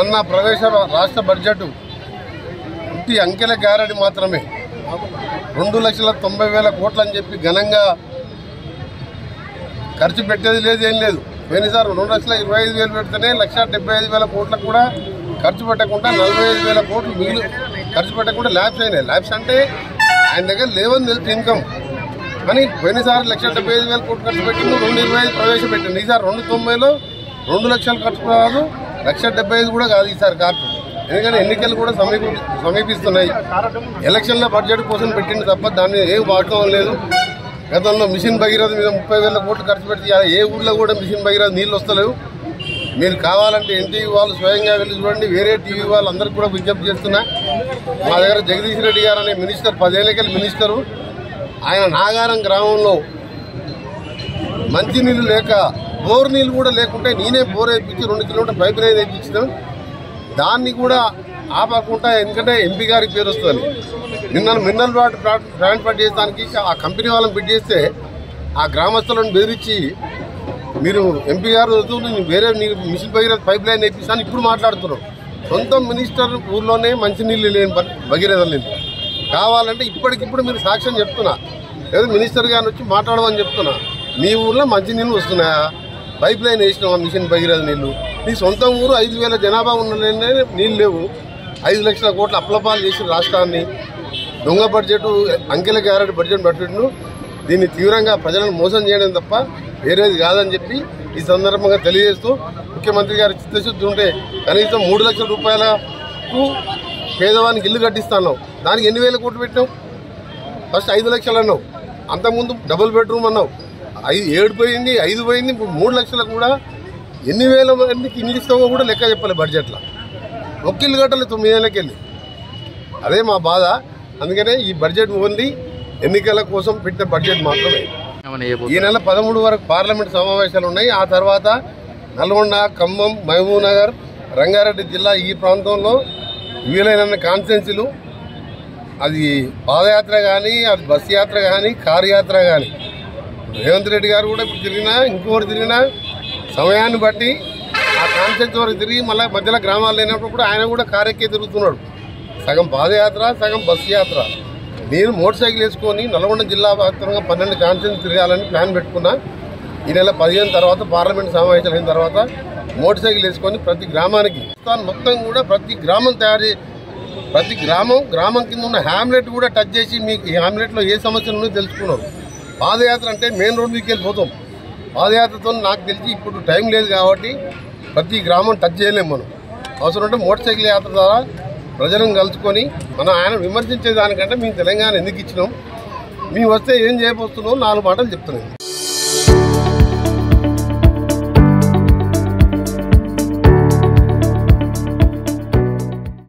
మొన్న ప్రవేశ రాష్ట్ర బడ్జెట్ ఉట్టి అంకెల గ్యారెంటీ మాత్రమే రెండు లక్షల తొంభై వేల కోట్లు అని చెప్పి ఘనంగా ఖర్చు పెట్టేది లేదు ఏం లేదు పోయినసారి రెండు లక్షల ఇరవై ఐదు వేలు పెడితేనే లక్ష డెబ్బై ఐదు వేల కోట్లకు కూడా ఖర్చు పెట్టకుండా నలభై ఐదు వేల కోట్లు మిగిలి ఖర్చు పెట్టకుండా ల్యాబ్స్ అయినాయి ల్యాబ్స్ అంటే ఆయన దగ్గర లేవని తెలుసు ఇన్కమ్ కానీ పోయినసారి లక్ష డెబ్బై ఐదు వేల కోట్లు ఖర్చు పెట్టింది రెండు ఇరవై ఐదు ప్రవేశపెట్టింది ఈసారి రెండు తొంభైలో రెండు లక్షలు ఖర్చు కాదు లక్ష డెబ్బై ఐదు కూడా కాదు ఈసారి ఖర్చు ఎందుకంటే ఎన్నికలు కూడా సమీప సమీపిస్తున్నాయి ఎలక్షన్ల బడ్జెట్ కోసం పెట్టింది తప్ప దాన్ని ఏం వాస్తవం లేదు గతంలో మిషన్ భగీరథ మీద ముప్పై వేల కోట్లు ఖర్చు పెడితే ఇవాళ ఏ ఊళ్ళో కూడా మిషన్ భగీరథ నీళ్ళు వస్తలేవు మీరు కావాలంటే ఎన్టీవీ వాళ్ళు స్వయంగా వెళ్ళి చూడండి వేరే టీవీ వాళ్ళందరికీ కూడా విజ్ఞప్తి చేస్తున్నా మా దగ్గర జగదీష్ రెడ్డి గారు అనే మినిస్టర్ పదేళ్ళకెళ్ళి మినిస్టరు ఆయన నాగారం గ్రామంలో మంచి నీళ్ళు లేక బోర్ నీళ్ళు కూడా లేకుంటే నేనే బోర్ వేయించి రెండు కిలోమీటర్ పైప్ లైన్ వేయించాను దాన్ని కూడా ఆపకుండా ఎందుకంటే ఎంపీ గారికి పేరు వస్తుంది నిన్న మినరల్ వాటర్ ట్రాన్స్ఫర్ చేయడానికి ఆ కంపెనీ వాళ్ళని బిడ్ చేస్తే ఆ గ్రామస్తులను బెదిరించి మీరు ఎంపీ గారు వద్దు, నేను వేరే నీరు మిషన్ భగీరథ పైప్ లైన్ వేపిస్తాను ఇప్పుడు మాట్లాడుతున్నాం సొంత మినిస్టర్ ఊర్లోనే మంచినీళ్ళు లేని భ- భగీరథ లేదు కావాలంటే ఇప్పటికిప్పుడు మీరు సాక్ష్యం చెప్తున్నా ఏదో మినిస్టర్ గారిని వచ్చి మాట్లాడమని చెప్తున్నా మీ ఊర్లో మంచినీళ్ళు వస్తున్నాయా పైప్ లైన్ వేసినావా మిషన్ భగీరథ నీళ్ళు నీ సొంత ఊరు ఐదు వేల జనాభా ఉన్న నీళ్ళు లేవు ఐదు లక్షల కోట్ల అప్లపాలు చేసిన రాష్ట్రాన్ని దొంగ బడ్జెట్ అంకెల గ్యారెంటీ బడ్జెట్ పెట్టిండు దీన్ని తీవ్రంగా ప్రజలను మోసం చేయడం తప్ప వేరేది కాదని చెప్పి ఈ సందర్భంగా తెలియజేస్తూ ముఖ్యమంత్రి గారి చిత్తశుద్ధి ఉంటే కనీసం మూడు లక్షల రూపాయలకు పేదవానికి ఇల్లు కట్టిస్తాను దానికి ఎన్ని వేల కోట్లు పెట్టినావు ఫస్ట్ ఐదు లక్షలు అన్నావు అంతకుముందు డబుల్ బెడ్రూమ్ అన్నావు ఐదు ఏడు పోయింది ఐదు పోయింది ఇప్పుడు మూడు లక్షలకు కూడా ఎన్ని వేల మందికి ఇల్లు ఇస్తావో కూడా లెక్క చెప్పాలి బడ్జెట్లో ఒక్క ఇల్లు కట్టాలి తొమ్మిది ఏళ్ళకి వెళ్ళి అదే మా బాధ అందుకనే ఈ బడ్జెట్ ఓన్లీ ఎన్నికల కోసం పెట్టిన బడ్జెట్ మాత్రమే ఏమన్నా ఈ చేయబోతున్నారు? నెల పదమూడు వరకు పార్లమెంట్ సమావేశాలు ఉన్నాయి ఆ తర్వాత నల్గొండ ఖమ్మం మహబూబ్ నగర్ రంగారెడ్డి జిల్లా ఈ ప్రాంతంలో వీలైన కాన్స్టెన్సీలు అది పాదయాత్ర కానీ అది బస్ యాత్ర కానీ కారు యాత్ర కానీ రేవంత్ రెడ్డి గారు కూడా ఇప్పుడు తిరిగినా ఇంకోటి తిరిగినా సమయాన్ని బట్టి ఆ కాన్స్టెన్సీ వరకు తిరిగి మళ్ళీ మధ్యలో గ్రామాలు లేనప్పుడు కూడా ఆయన కూడా కారు ఎక్కే తిరుగుతున్నాడు సగం పాదయాత్ర సగం బస్ యాత్ర నేను మోటార్ సైకిల్ వేసుకొని నల్గొండ జిల్లా వ్యాప్తంగా పన్నెండు కాన్స్టెన్స్ తిరగాలని ప్లాన్ పెట్టుకున్నా ఈ నెల పదిహేను తర్వాత పార్లమెంట్ సమావేశాలు అయిన తర్వాత మోటార్ సైకిల్ వేసుకొని ప్రతి గ్రామానికి రాష్ట్రాన్ని మొత్తం కూడా ప్రతి గ్రామం తయారు చే- ప్రతి గ్రామం గ్రామం కింద ఉన్న హ్యామ్లెట్ కూడా టచ్ చేసి మీకు ఈ హ్యామ్లెట్లో ఏ సమస్యలు ఉన్నాయో తెలుసుకున్నారు పాదయాత్ర అంటే మెయిన్ రోడ్ మీకు వెళ్ళిపోతాం పాదయాత్రతో నాకు తెలిసి ఇప్పుడు టైం లేదు కాబట్టి ప్రతి గ్రామం టచ్ చేయలేము మనం అవసరం ఉంటే మోటార్ సైకిల్ యాత్ర ద్వారా ప్రజలను కలుసుకొని మనం ఆయన విమర్శించే దానికంటే మేము తెలంగాణ ఎందుకు ఇచ్చినాం మేము వస్తే ఏం చేయబోతున్నాం నాలుగు మాటలు చెప్తున్నాం